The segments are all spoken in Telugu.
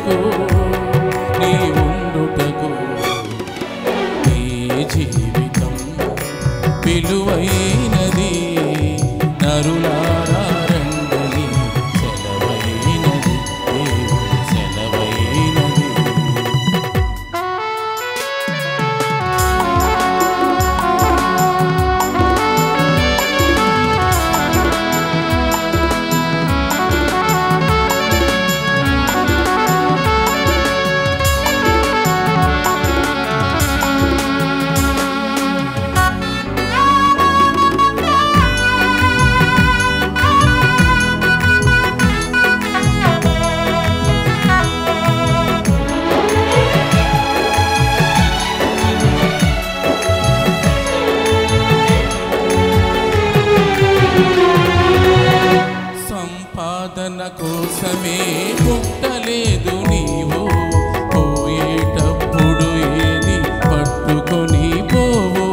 ఉండుటకు నీ ఉండుటకు నీ జీవితం విలువైనది నరులారా రండని సెలవైనది దేవుని సెలవైనది సంపాదన కోసమే పుట్టలేదు నీవు పోయేటప్పుడు ఏది పట్టుకొని పోవు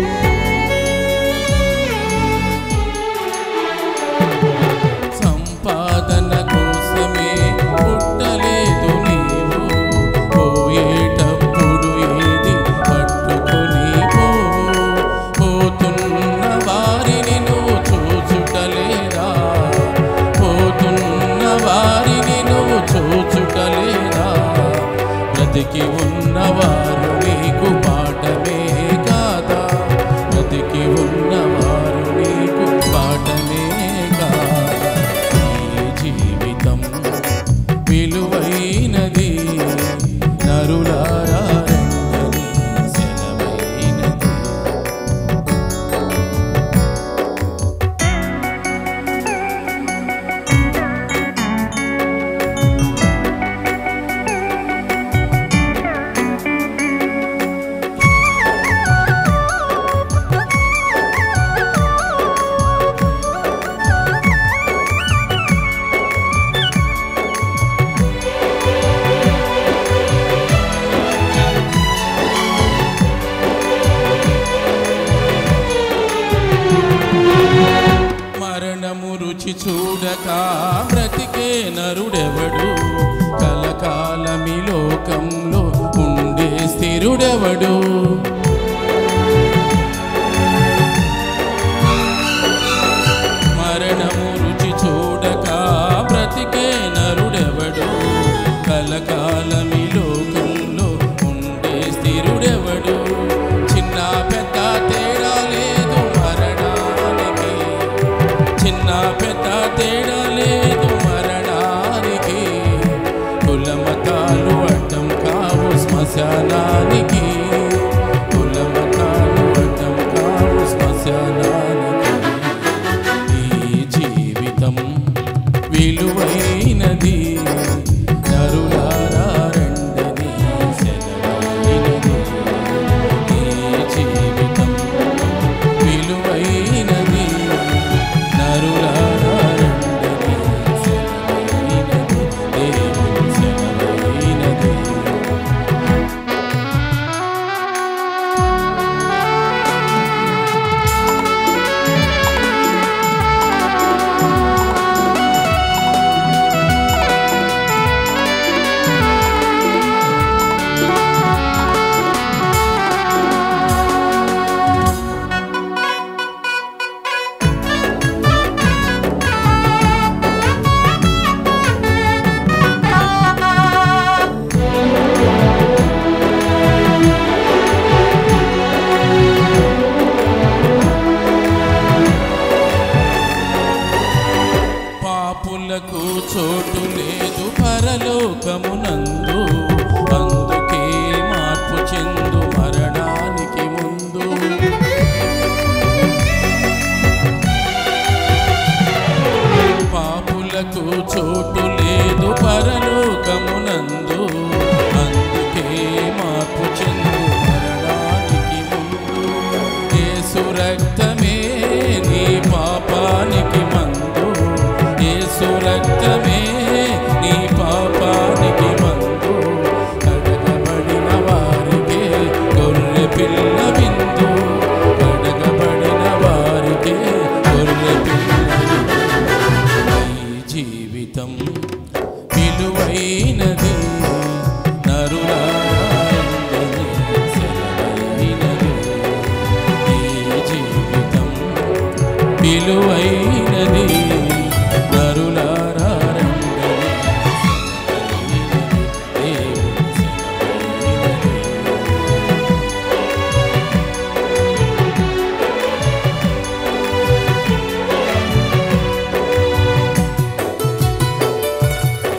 సంపాదన కోసమే పుట్టలేదు నీవు పోయేటప్పుడు ఏది పట్టుకొని పోవు పోతున్న వారిని నువ్వు చూచుటలేదా పోతున్న వారిని నువ్వు చూచుటలేదా బ్రతికి ఉన్నవారు నీకు పాఠమే కాదా బ్రతికి ఉన్నవారు నీకు పాఠమే కాదా ఈ జీవితం విలువైనది నరులారా రండని సెలవైనది మరణము రుచి చూడక బ్రతికే నరుడెవడు కలకాలమి లోకంలో ఉండే స్థిరుడెవడు మరణము రుచి చూడక బ్రతికే నరుడెవడు కలకాలమి లోకంలో ఉండే స్థిరుడెవడు చిన్న పెద్ద తేడా లేదు మరణానికి చిన్న పెద్ద తేడా లేదు మరణానికి కులమతాలు అడ్డం కావు శ్మశానానికి కులమతాలు అడ్డం కావు శ్మశానానికి ఈ జీవితం విలువైనది నరులారా రండని సెలవైనది ఈ జీవితం విలువైనది నరులారా రండని సెలవైనది దేవుని సెలవైనది పాపులకు చోటు లేదు పరలోకమునందు అందుకే మార్పు చెందు మరణానికి ముందు పాపులకు చోటు లేదు పరలోకమునందు అందుకే మార్పు చెందు మరణానికి ముందు యేసు రక్తమే నీ పాపానికి మందు యేసు రక్తమే నీ పాపానికి మందు కడగబడిన వారికే గొర్రె పిల్ల బిందు కడగబడిన వారికే గొర్రె పిల్ల బిందు. ఈ జీవితం విలువైనది విలువైనది